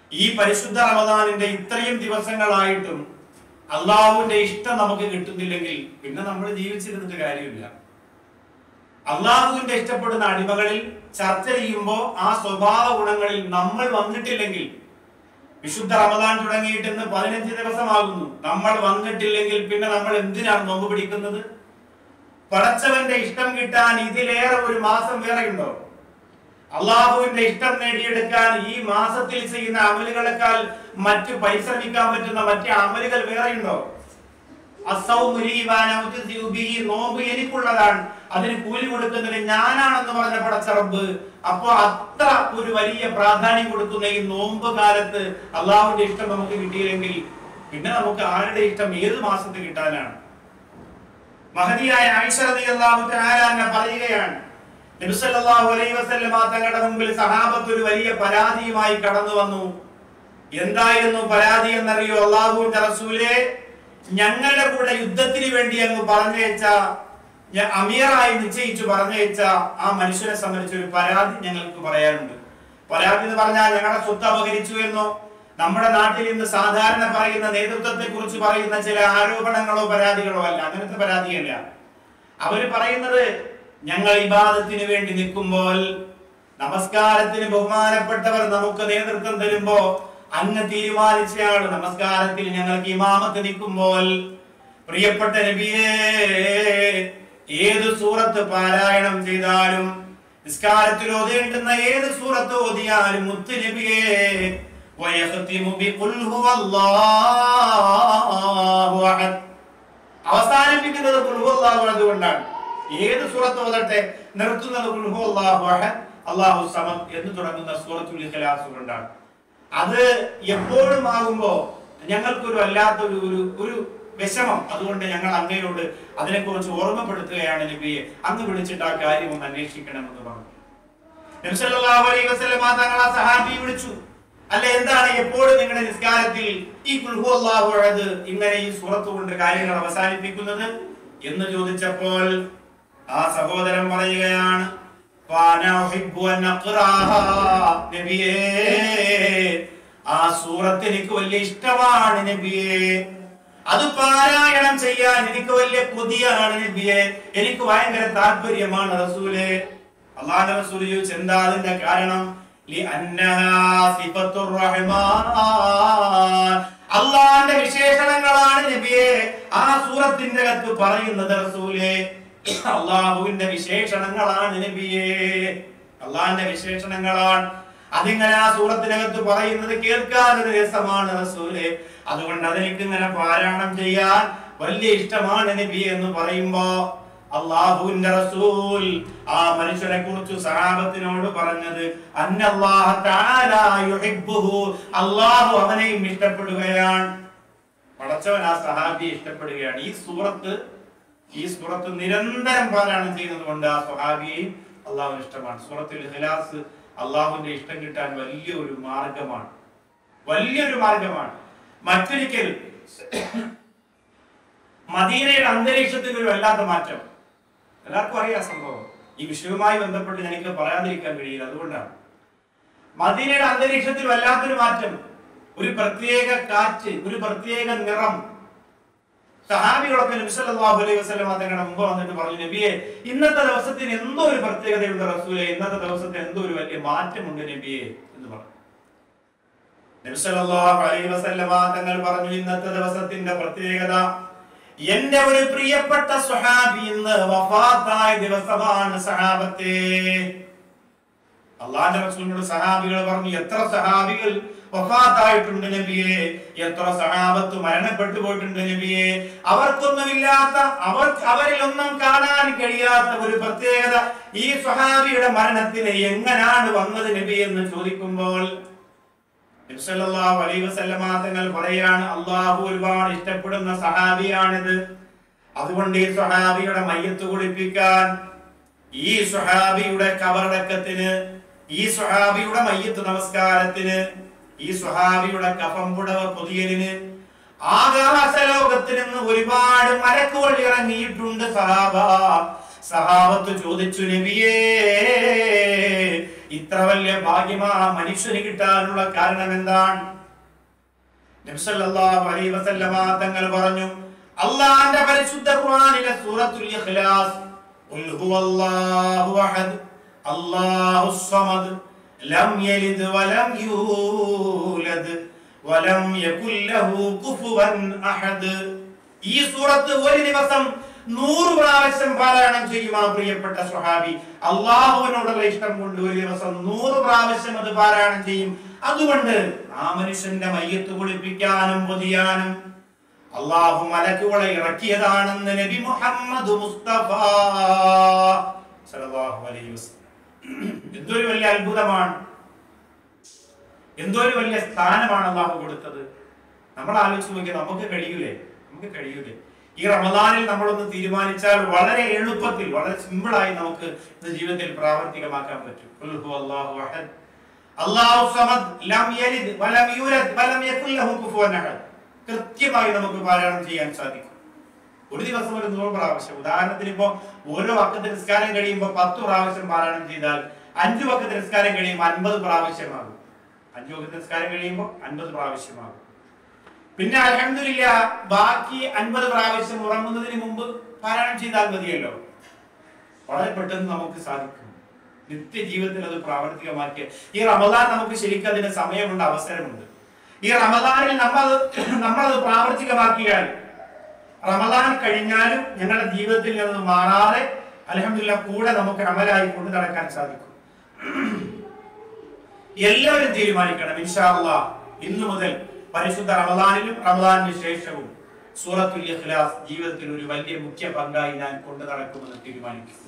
ഈ പരിശുദ്ധ റമദാനിന്റെ ഇത്രയും ദിവസങ്ങളായിട്ടും അള്ളാഹുവിന്റെ ഇഷ്ടം നമുക്ക് കിട്ടുന്നില്ലെങ്കിൽ പിന്നെ നമ്മൾ ജീവിച്ചിരുന്നിട്ട് കാര്യമില്ല അള്ളാഹുവിന്റെ ഇഷ്ടപ്പെടുന്ന അടിമകളിൽ ചർച്ച ചെയ്യുമ്പോൾ ആ സ്വഭാവ ഗുണങ്ങളിൽ നമ്മൾ വന്നിട്ടില്ലെങ്കിൽ വിശുദ്ധ റമദാൻ തുടങ്ങിയിട്ട് ഇന്ന് പതിനഞ്ച് ദിവസമാകുന്നു നമ്മൾ വന്നിട്ടില്ലെങ്കിൽ പിന്നെ നമ്മൾ എന്തിനാണ് നോമ്പ് പിടിക്കുന്നത് പടച്ചവന്റെ ഇഷ്ടം കിട്ടാൻ ഇതിലേറെ ഒരു മാസം വേറെയുണ്ടോ അള്ളാഹുവിന്റെ ഇഷ്ടം നേടിയെടുക്കാൻ ഈ മാസത്തിൽ ചെയ്യുന്ന അമലുകളെക്കാൾ മറ്റു പരിശ്രമിക്കാൻ പറ്റുന്ന മറ്റു അമലുകൾ വേറെയുണ്ടോ അസൗമു ലീ വാന ഉജ്സിഉ ബിഹി. നോമ്പ് എനിക്കുള്ളതാണ് അതിന് കൂലി കൊടുക്കുന്നത് ഞാനാണെന്ന് പറഞ്ഞ പടച്ച റബ്ബ് അപ്പോ അത്ര ഒരു വലിയ പ്രാധാന്യം കൊടുക്കുന്ന ഈ നോമ്പ് കാലത്ത് അള്ളാഹുവിന്റെ ഇഷ്ടം നമുക്ക് കിട്ടിയില്ലെങ്കിൽ പിന്നെ നമുക്ക് ആരുടെ ഇഷ്ടം ഏത് മാസത്തിൽ കിട്ടാനാണ് മഹതിയായ ആയിഷ റളിയല്ലാഹു തആല അൻഹ പറയുകയാണ് നബി സല്ലല്ലാഹു അലൈഹി വസല്ലമ തങ്ങളുടെ മുമ്പിൽ സഹാബത്ത് ഒരു വലിയ പരാതിയുമായി കടന്നു വന്നു എന്തായിരുന്നു പരാതി എന്നറിയോ അള്ളാഹുവിന്റെ റസൂലെ ഞങ്ങളുടെ കൂടെ യുദ്ധത്തിന് വേണ്ടി അങ്ങ് പറഞ്ഞയച്ച ഞ- അമീറായി നിശ്ചയിച്ചു പറഞ്ഞയച്ച ആ മനുഷ്യനെ സംബന്ധിച്ച് ഒരു പരാതി ഞങ്ങൾക്ക് പറയാനുണ്ട് പരാതി എന്ന് പറഞ്ഞാൽ ഞങ്ങളുടെ സ്വത്ത് അപഹരിച്ചു എന്നോ നമ്മുടെ നാട്ടിൽ ഇന്ന് സാധാരണ പറയുന്ന നേതൃത്വത്തെ കുറിച്ച് പറയുന്ന ചില ആരോപണങ്ങളോ പരാതികളോ അല്ല അങ്ങനത്തെ പരാതിയല്ല അവര് പറയുന്നത് ഞങ്ങൾ ഇബാദത്തിന് വേണ്ടി നിൽക്കുമ്പോൾ നമസ്കാരത്തിന് ബഹുമാനപ്പെട്ടവർ നമുക്ക് നേതൃത്വം തരുമ്പോ അങ്ങ് തീരുമാനിച്ചയാൾ നമസ്കാരത്തിൽ ഞങ്ങൾക്ക് ഇമാമത്ത് നിൽക്കുമ്പോൾ പ്രിയപ്പെട്ട നബിയേ ഏത് സൂറത്ത് പാരായണം ചെയ്താലും നിസ്കാരത്തിൽ ഓതേണ്ടുന്ന ഏത് സൂറത്ത് ഓതിയാലും മുത്ത് നബിയേ വയഖ്തിമു ബിഖുൽ ഹുവല്ലാഹു അഹദ് അവസാനിപ്പിക്കുന്നത് കുൽഹുല്ലാഹു അതുകൊണ്ടാണ് ഏത് സൂറത്ത് ഓതട്ടെ നിർത്തുന്നത് കുൽഹുല്ലാഹു അഹദ് അല്ലാഹു സമദ് എന്ന് തുടങ്ങുന്ന സൂറത്തുൽ ഇഖ്ലാസ് കൊണ്ടാണ് അത് എപ്പോഴും ആകുമ്പോ ഞങ്ങൾക്കൊരു വല്ലാത്ത ഒരു ഒരു ഒരു വിഷമം അതുകൊണ്ട് ഞങ്ങൾ അങ്ങയോട് അതിനെക്കുറിച്ച് ഓർമ്മപ്പെടുത്തുകയാണ് നബിയെ അന്ന് വിളിച്ചിട്ട് ആ കാര്യം ഒന്ന് അന്വേഷിക്കണമെന്ന് പറഞ്ഞു നബി സല്ലല്ലാഹു അലൈഹി വസല്ലമ തങ്ങൾ ആ സഹാബി വിളിച്ചു അല്ല എന്താണ് എപ്പോഴും നിങ്ങളുടെ നിസ്കാരത്തിൽ ഈ കുൽഹു അല്ലാഹു അഹദ് ഇങ്ങനെ ഈ സൂറത്ത് കൊണ്ട് കാര്യങ്ങൾ അവസാനിപ്പിക്കുന്നത് എന്ന് ചോദിച്ചപ്പോൾ ആ സഹോദരൻ പറയുകയാണ് "ഫഅന ഉഹിബ്ബു അൻ അഖ്റാഹാ." നബിയേ ആ സൂറത്ത് എനിക്ക് വലിയ ഇഷ്ടമാണ് നബിയേ അത് പാരായണം ചെയ്യാൻ എനിക്ക് വലിയ കൊതിയാണ് നബിയെ എനിക്ക് ഭയങ്കര താല്പര്യമാണ് റസൂലെ അള്ളാഹുവിന്റെ റസൂൽ ചോദിച്ചു എന്താ അതിന്റെ കാരണം ലിഅന്നഹാ സിഫത്തുർ റഹ്മാൻ അള്ളാഹിന്റെ വിശേഷണങ്ങളാണ് നബിയെ ആ സൂറത്തിന്റെ അകത്ത് പറയുന്നത് റസൂലെ അള്ളാഹുവിന്റെ വിശേഷണങ്ങളാണ് നബിയെ അള്ളാഹിന്റെ വിശേഷണങ്ങളാണ് അതിങ്ങനെ ആ സൂറത്തിനകത്ത് പറയുന്നത് കേൾക്കാൻ ഒരു രസമാണ് റസൂലെ അതുകൊണ്ട് അതെനിക്ക് ഇങ്ങനെ പാരായണം ചെയ്യാൻ വലിയ ഇഷ്ടമാണ് നബി എന്ന് പറയുമ്പോ അള്ളാഹുവിന്റെ റസൂൽ ആ മനുഷ്യനെ കുറിച്ച് സഹാബത്തിനോട് പറഞ്ഞത് അന്നല്ലാഹ തആല യുഹിബ്ബുഹു അള്ളാഹു അവനെയും ഇഷ്ടപ്പെടുകയാണ് പടച്ചവൻ ആ സഹാബിയെ ഇഷ്ടപ്പെടുകയാണ് ഈ സൂറത്ത് ഈ സൂറത്ത് നിരന്തരം പാരായണം ചെയ്യുന്നത് കൊണ്ട് ആ സ്വഹാബിയെയും അള്ളാഹുവിന് ഇഷ്ടമാണ് സൂറത്തിൽ ഇഖ്ലാസ് അള്ളാഹുവിന്റെ ഇഷ്ടം കിട്ടാൻ വലിയ ഒരു മാർഗമാണ് വലിയൊരു മാർഗമാണ് മറ്റൊരിക്കൽ മദീനയുടെ അന്തരീക്ഷത്തിൽ ഒരു വല്ലാത്ത മാറ്റം എല്ലാവർക്കും അറിയാം സംഭവം ഈ വിഷയവുമായി ബന്ധപ്പെട്ട് എനിക്ക് പറയാതിരിക്കാൻ കഴിയില്ല അതുകൊണ്ടാണ് മദീനയുടെ അന്തരീക്ഷത്തിൽ വല്ലാത്തൊരു മാറ്റം ഒരു പ്രത്യേക കാറ്റ് ഒരു പ്രത്യേക നിറം സഹാബികളൊക്കെ നബി സല്ലല്ലാഹു അലൈഹി വസല്ലം തങ്ങളുടെ മുമ്പ് വന്നിട്ട് പറഞ്ഞു നബിയെ ഇന്നത്തെ ദിവസത്തിന് എന്തോ ഒരു പ്രത്യേകതയുണ്ട് റസൂലെ ഇന്നത്തെ ദിവസത്തിന് എന്തോ ഒരു വലിയ മാറ്റമുണ്ട് നബിയെ എന്ന് പറഞ്ഞു നബി സല്ലല്ലാഹു അലൈഹി വസല്ലം തങ്ങൾ പറഞ്ഞു ഇന്നത്തെ ദിവസത്തിന്റെ പ്രത്യേകത എന്റെ ഒരു പ്രിയപ്പെട്ട സ്വഹാബി ഇന്ന് വഫാത്തായ ദിവസമാണ് സഹാബത്തെ അള്ളാന്റെ റസൂലിനോട് സഹാബികൾ പറഞ്ഞു എത്ര സഹാബികൾ വഫാത്തായിട്ടുണ്ട് നബിയെ എത്ര സഹാബത്ത് മരണപ്പെട്ടു പോയിട്ടുണ്ട് നബിയെ അവർക്കൊന്നുമില്ലാത്ത അവർ അവരിലൊന്നും കാണാൻ കഴിയാത്ത ഒരു പ്രത്യേകത ഈ സ്വഹാബിയുടെ മരണത്തിന് എങ്ങനാണ് വന്നത് നബി എന്ന് ചോദിക്കുമ്പോൾ നബി സല്ലല്ലാഹു അലൈഹി വസല്ലമ തങ്ങൾ പറയാണ് അള്ളാഹു ഒരുപാട് ഇഷ്ടപ്പെടുന്ന സഹാബിയാണിത് അതുകൊണ്ട് ഈ സ്വഹാബിയുടെ മയ്യത്ത് കുടിപ്പിക്കാൻ ഈ സ്വഹാബിയുടെ കബറടക്കത്തിന് ഈ സ്വഹാബിയുടെ മയ്യത്ത് നമസ്കാരത്തിന് ഈ സ്വഹാബിയുടെ കഫം പുടവ പൊതിയലിന് ആകാശലോകത്തിൽ നിന്ന് ഒരുപാട് മലക്കുകൾ ഇറങ്ങിയിട്ടുണ്ട് സഹാബ സഹാബത്ത് ചോദിച്ചു നബിയേ ഇത്ര വലിയ ഭാഗ്യം ആ മനുഷ്യന് കിട്ടാനുള്ള കാരണം എന്താണ് നബി സല്ലല്ലാഹു അലൈഹി വസല്ലമ തങ്ങൾ പറഞ്ഞു അള്ളാഹുവിന്റെ പരിശുദ്ധ ഖുർആനിലെ സൂറത്തുൽ ഇഖ്ലാസ് ഖുൽ ഹുവല്ലാഹു അഹദ് അല്ലാഹുസ് സമദ് ലം യലിദ് വലം യൂലദ് വലം യകുൽ ലഹു കുഫുവൻ അഹദ് ഈ സൂറത്ത് ഒരു ദിവസം നൂറ് പ്രാവശ്യം പാരായണം ചെയ്യും ആ പ്രിയപ്പെട്ട സ്വഹാബി അള്ളാഹുവിനോടുള്ള ഇഷ്ടം കൊണ്ട് ഒരു ദിവസം നൂറ് പ്രാവശ്യം അത് പാരായണം ചെയ്യും അതുകൊണ്ട് ആ മനുഷ്യന്റെ മയ്യത്ത് കുളിപ്പിക്കാനും പൊതിയാനും അള്ളാഹു മലക്കുകളെ ഇറക്കിയതാണെന്ന് നബി മുഹമ്മദ് മുസ്തഫ സല്ലല്ലാഹു അലൈഹി വസല്ലം എന്തൊരു വലിയ അത്ഭുതമാണ് എന്തോ ഒരു വലിയ സ്ഥാനമാണ് അള്ളാഹു കൊടുത്തത് നമ്മൾ ആലോചിച്ച് നോക്കിയാൽ നമുക്ക് കഴിയൂലേ നമുക്ക് കഴിയൂലേ ഈ റമദാനിൽ നമ്മളൊന്ന് തീരുമാനിച്ചാൽ വളരെ എളുപ്പത്തിൽ വളരെ സിമ്പിളായി നമുക്ക് ഇത് ജീവിതത്തിൽ പ്രാവർത്തികമാക്കാൻ പറ്റും ഖുൽ ഹുവല്ലാഹു അഹദ് അല്ലാഹു സമദ് ലം യലിദ് വലം യൂലദ് വലം യകുൽ ലഹു കുഫുവൻ അഹദ് കൃത്യമായി നമുക്ക് പാരായണം ചെയ്യാൻ സാധിക്കും ഒരു ദിവസം ഒരു നൂറ് പ്രാവശ്യം ഉദാഹരണത്തിന് ഇപ്പോ ഓരോ വക്കത്ത് നിസ്കാരം കഴിയുമ്പോൾ പത്ത് പ്രാവശ്യം പാരായണം ചെയ്താൽ അഞ്ചു വക്കത്ത് നിസ്കാരം കഴിയുമ്പോൾ അൻപത് പ്രാവശ്യമാകും അഞ്ചു വക്കത്ത് നിസ്കാരം കഴിയുമ്പോൾ അൻപത് പ്രാവശ്യമാകും പിന്നെ അലഹമില്ല ബാക്കി അൻപത് പ്രാവശ്യം ഉറങ്ങുന്നതിന് മുമ്പ് പാരായണം ചെയ്താൽ മതിയല്ലോ വളരെ പെട്ടെന്ന് നമുക്ക് സാധിക്കും നിത്യജീവിതത്തിൽ അത് പ്രാവർത്തികമാക്കിയ ഈ റമദാൻ നമുക്ക് ശരിക്കും അതിന് സമയമുണ്ട് അവസരമുണ്ട് ഈ റമദാനിൽ നമ്മൾ നമ്മളത് പ്രാവർത്തികമാക്കിയാൽ റമദാൻ കഴിഞ്ഞാലും ഞങ്ങളുടെ ജീവിതത്തിൽ അത് മാറാതെ അലഹമില്ല കൂടെ നമുക്ക് അമലായി കൊണ്ടു നടക്കാൻ സാധിക്കും എല്ലാവരും തീരുമാനിക്കണം ഇൻഷാ അള്ളാ ഇന്നു മുതൽ പരിശുദ്ധ റമദാനിലും റമദാനിന് ശേഷവും സൂറത്തുൽ ഇഖ്ലാസ് ജീവിതത്തിൽ ഒരു വലിയ മുഖ്യ പങ്കായി ഞാൻ കൊണ്ടു നടക്കുമെന്ന് തീരുമാനിക്കും